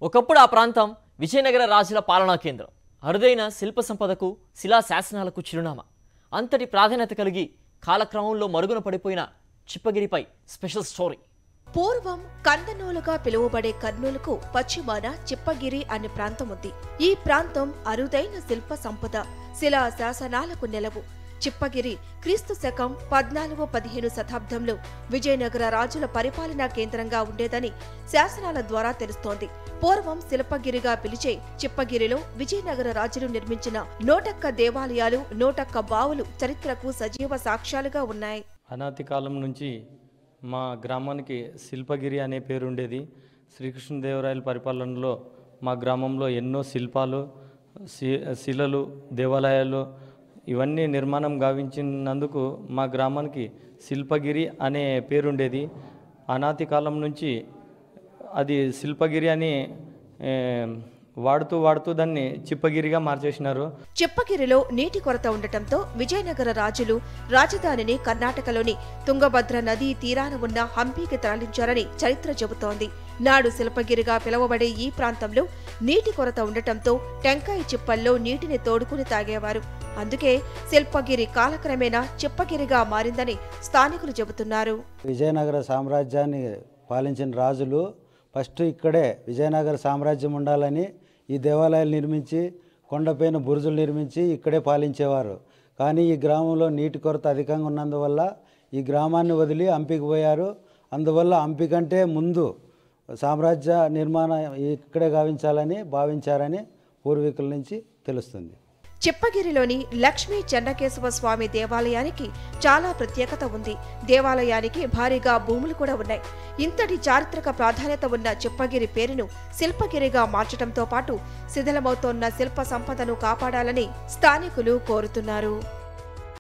ఒకప్పుడు ఆ ప్రాంతం విజయనగర రాజుల పాలనా కేంద్రం అరుదైన శిల్ప సంపదకు శిలా శాసనాలకు చిరునామా అంతటి ప్రాధాన్యత కలిగి కాలక్రమంలో మరుగున పడిపోయిన చిప్పగిరిపై స్పెషల్ స్టోరీ పూర్వం కందనూలుగా పిలువబడే కర్నూలుకు పశ్చిమాన చిప్పగిరి అనే ప్రాంతం ఉంది ఈ ప్రాంతం అరుదైన శిల్ప సంపద శిలా శాసనాలకు నెలవు చిప్పగిరి క్రీస్తు శకం పద్నాలుగు పదిహేను శతాబ్దంలో విజయనగర రాజుల పరిపాలనా కేంద్రంగా ఉండేదని శాసనాల ద్వారా తెలుస్తోంది పూర్వం శిల్పగిరిగా పిలిచే చిప్పగిరిలో విజయనగర రాజులు నిర్మించిన నూటొక్క దేవాలయాలు నూటొక్క బావులు చరిత్రకు సజీవ సాక్ష్యాలుగా ఉన్నాయి అనాది కాలం నుంచి మా గ్రామానికి శిల్పగిరి అనే పేరు ఉండేది శ్రీకృష్ణదేవరాయల పరిపాలనలో మా గ్రామంలో ఎన్నో శిల్పాలు శి- శిలలు దేవాలయాలు ఇవన్నీ నిర్మాణం గావించినందుకు మా గ్రామానికి శిల్పగిరి అనే పేరు ఉండేది అనాది కాలం నుంచి అది శిల్పగిరి అని ఏ, వాడుతూ వాడుతూ దాన్ని చిప్పగిరిగా మార్చేసినారు చిప్పగిరిలో నీటి కొరత ఉండటంతో విజయనగర రాజులు రాజధానిని కర్ణాటకలోని తుంగభద్ర నదీ తీరాన ఉన్న హంపీకి తరలించారని చరిత్ర చెబుతోంది నాడు శిల్పగిరిగా పిలువబడే ఈ ప్రాంతంలో నీటి కొరత ఉండటంతో టెంకాయ చిప్పల్లో నీటిని తోడుకుని తాగేవారు అందుకే శిల్పగిరి కాలక్రమేణా చిప్పగిరిగా మారిందని స్థానికులు చెబుతున్నారు విజయనగర సామ్రాజ్యాన్ని పాలించిన రాజులు ఫస్ట్ ఇక్కడే విజయనగర సామ్రాజ్యం ఉండాలని ఈ దేవాలయాలు నిర్మించి కొండపైన బురుజులు నిర్మించి ఇక్కడే పాలించేవారు కానీ ఈ గ్రామంలో నీటి కొరత అధికంగా ఉన్నందువల్ల ఈ గ్రామాన్ని వదిలి హంపికి పోయారు అందువల్ల హంపి కంటే ముందు సామ్రాజ్య నిర్మాణం ఇక్కడే గావించాలని భావించారని పూర్వీకుల నుంచి తెలుస్తుంది చిప్పగిరిలోని లక్ష్మీ చెన్నకేశవ స్వామి దేవాలయానికి చాలా ప్రత్యేకత ఉంది దేవాలయానికి భారీగా భూములు కూడా ఉన్నాయి ఇంతటి చారిత్రక ప్రాధాన్యత ఉన్న చిప్పగిరి పేరును శిల్పగిరిగా మార్చడంతో పాటు శిథిలమవుతోన్న శిల్ప సంపదను కాపాడాలని స్థానికులు కోరుతున్నారు